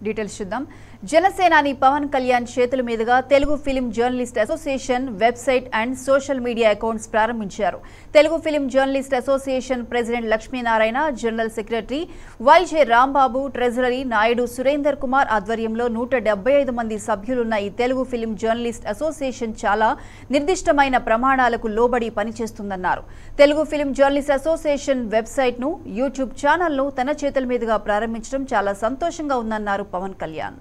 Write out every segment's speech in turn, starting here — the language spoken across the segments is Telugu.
డీటెయిల్స్ చూద్దాం జనసేనాని పవన్ కళ్యాణ్ చేతుల మీదుగా Telugu film journalist association website and social media accounts ప్రారంభించారు Telugu film journalist association president Lakshminarayana general secretary YJ Rambabu treasury Naidu Surender Kumar ఆధ్వర్యంలో నూట డెబ్బై ఐదు మంది సభ్యులున్న ఈ తెలుగు ఫిలిం జర్నలిస్ట్ అసోసియేషన్ చాలా నిర్దిష్టమైన ప్రమాణాలకు లోబడి పనిచేస్తుందన్నారు Telugu film journalist association website ను యూట్యూబ్ ఛానల్ ను తన చేతుల మీదుగా ప్రారంభించడం చాలా సంతోషంగా ఉందన్నారు పవన్ కళ్యాణ్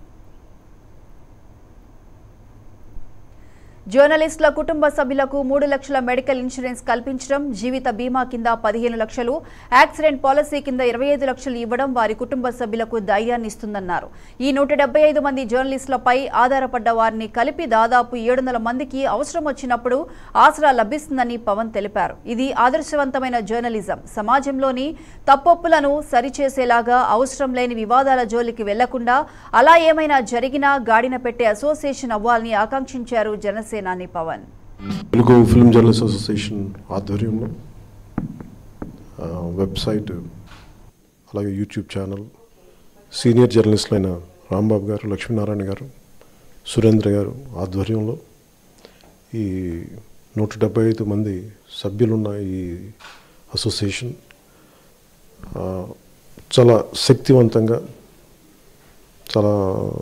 జర్నలిస్టుల కుటుంబ సభ్యులకు మూడు లక్షల మెడికల్ ఇన్సూరెన్స్ కల్పించడం జీవిత బీమా కింద పదిహేను లక్షలు యాక్సిడెంట్ పాలసీ కింద ఇరవై ఐదు లక్షలు ఇవ్వడం వారి కుటుంబ సభ్యులకు ధైర్యాన్ని ఇస్తుందన్నారు ఈ నూట డెబ్బై ఐదు మంది జర్నలిస్టులపై ఆధారపడ్డ వారిని కలిపి దాదాపు ఏడు వందల మందికి అవసరం వచ్చినప్పుడు ఆసరా లభిస్తుందని పవన్ తెలిపారు ఇది ఆదర్శవంతమైన జర్నలిజం సమాజంలోని తప్పొప్పులను సరిచేసేలాగా అవసరం లేని వివాదాల జోలికి వెళ్లకుండా అలా ఏమైనా జరిగినా గాడిన పెట్టే అసోసియేషన్ అవ్వాలని ఆకాంక్షించారు జనసేనాని Pawan Telugu film journalist association ఆధ్వర్యంలో ఆ, వెబ్సైట్ అలాగే యూట్యూబ్ ఛానల్ సీనియర్ జర్నలిస్టులైన రాంబాబు గారు లక్ష్మీనారాయణ గారు సురేంద్ర గారు ఆధ్వర్యంలో ఈ నూట డెబ్బై ఐదు మంది సభ్యులున్న ఈ అసోసియేషన్ ఆ, చాలా శక్తివంతంగా చాలా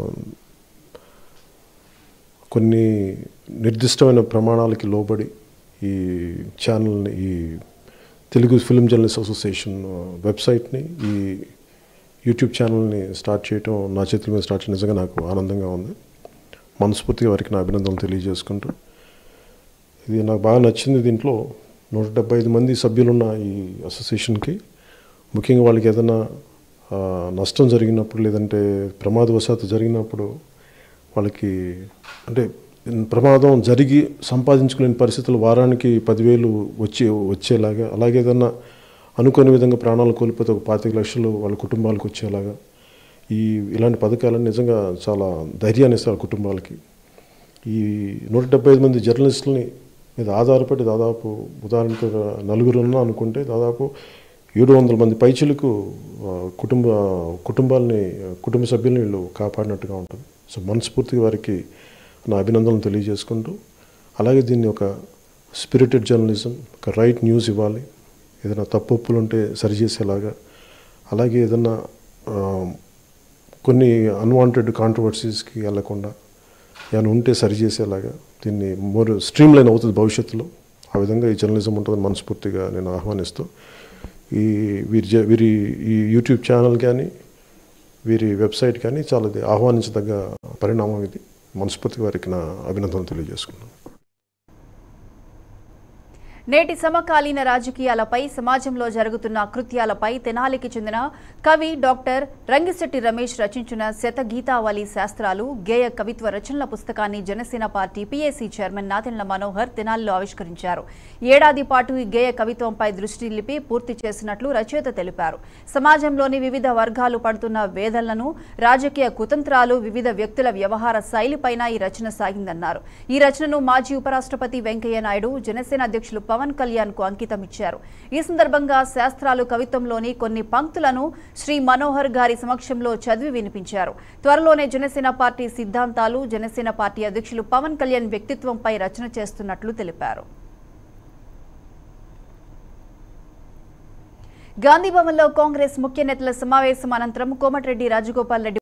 కొన్ని నిర్దిష్టమైన ప్రమాణాలకి లోబడి ఈ ఛానల్ని ఈ తెలుగు ఫిల్మ్ జర్నలిస్ట్ అసోసియేషన్ వెబ్సైట్ని ఈ యూట్యూబ్ ఛానల్ని స్టార్ట్ చేయటం నా చేతుల మీద స్టార్ట్ చేయడం నిజంగా నాకు ఆనందంగా ఉంది మనస్ఫూర్తిగా వారికి నా అభినందనలు తెలియజేసుకుంటూ ఇది నాకు బాగా నచ్చింది దీంట్లో నూట డెబ్బై ఐదు మంది సభ్యులున్న ఈ అసోసియేషన్కి ముఖ్యంగా వాళ్ళకి ఏదైనా ఆ, నష్టం జరిగినప్పుడు లేదంటే ప్రమాదవశాత్తు జరిగినప్పుడు వాళ్ళకి అంటే ప్రమాదం జరిగి సంపాదించుకునే పరిస్థితులు వారానికి పదివేలు వచ్చి వచ్చేలాగా అలాగే ఏదన్నా అనుకోని విధంగా ప్రాణాలు కోల్పోతే ఒక పాతిక లక్షలు వాళ్ళ కుటుంబాలకు వచ్చేలాగా ఈ ఇలాంటి పథకాలను నిజంగా చాలా ధైర్యాన్ని ఇస్తారు కుటుంబాలకి ఈ నూట డెబ్బై ఐదు మంది జర్నలిస్టులని మీద ఆధారపడి దాదాపు ఉదాహరణకు ఒక నలుగురు ఉన్నా అనుకుంటే దాదాపు ఏడు వందల మంది పైచులకు ఆ, కుటుంబ కుటుంబాలని కుటుంబ సభ్యుల్ని వీళ్ళు కాపాడినట్టుగా ఉంటుంది సో మనస్ఫూర్తిగా వారికి నా అభినందనలు తెలియజేసుకుంటూ అలాగే దీన్ని ఒక స్పిరిటెడ్ జర్నలిజం ఒక రైట్ న్యూస్ ఇవ్వాలి ఏదైనా తప్పులు ఉంటే సరిచేసేలాగా అలాగే ఏదైనా ఆ, కొన్ని అన్వాంటెడ్ కాంట్రవర్సీస్కి వెళ్లకుండా ఏమైనా ఉంటే సరిచేసేలాగా దీన్ని మోర్ స్ట్రీమ్ లైన్ అవుతుంది భవిష్యత్తులో ఆ విధంగా ఈ జర్నలిజం ఉంటుందని మనస్ఫూర్తిగా నేను ఆహ్వానిస్తూ ఈ వీరి జ- వీరి ఈ యూట్యూబ్ ఛానల్ కానీ వీరి వెబ్సైట్ కానీ చాలా ఇది ఆహ్వానించదగ్గ పరిణామం ఇది మనస్ఫూర్తిగా వారికి నా అభినందనలు తెలియజేసుకున్నాను నేటి సమకాలీన రాజకీయాలపై సమాజంలో జరుగుతున్న కృత్యాలపై తెనాలికి చెందిన కవి డాక్టర్ రంగిశెట్టి రమేష్ రచించిన శత గీతావళి శాస్త్రాలు గేయ కవిత్వ రచనల పుస్తకాన్ని Janasena party PAC chairman Nadendla Manohar తెనాలిలో ఆవిష్కరించారు ఏడాది పాటు ఈ గేయ కవిత్వంపై దృష్టి నిలిపి పూర్తి చేసినట్లు రచయిత తెలిపారు సమాజంలోని వివిధ వర్గాలు పడుతున్న వేదనలను రాజకీయ కుతంత్రాలు వివిధ వ్యక్తుల వ్యవహార శైలిపైన ఈ రచన సాగిందన్నారు ఈ రచనను మాజీ ఉపరాష్ట్రపతి వెంకయ్య నాయుడు జనసేన అధ్యక్షులు పవన్ కళ్యాణ్ కు అంకితం ఇచ్చారు ఈ సందర్భంగా శాస్త్రాలు కవిత్వంలోని కొన్ని పంక్తులను శ్రీ మనోహర్ గారి సమక్షంలో చదివి వినిపించారు త్వరలోనే జనసేన పార్టీ సిద్ధాంతాలు జనసేన పార్టీ అధ్యక్షులు పవన్ కళ్యాణ్ వ్యక్తిత్వంపై రచన చేస్తున్నట్లు తెలిపారు గాంధీ భవన్లో కాంగ్రెస్ ముఖ్య నేతల సమావేశం అనంతరం కోమటిరెడ్డి రాజగోపాల్ రెడ్డి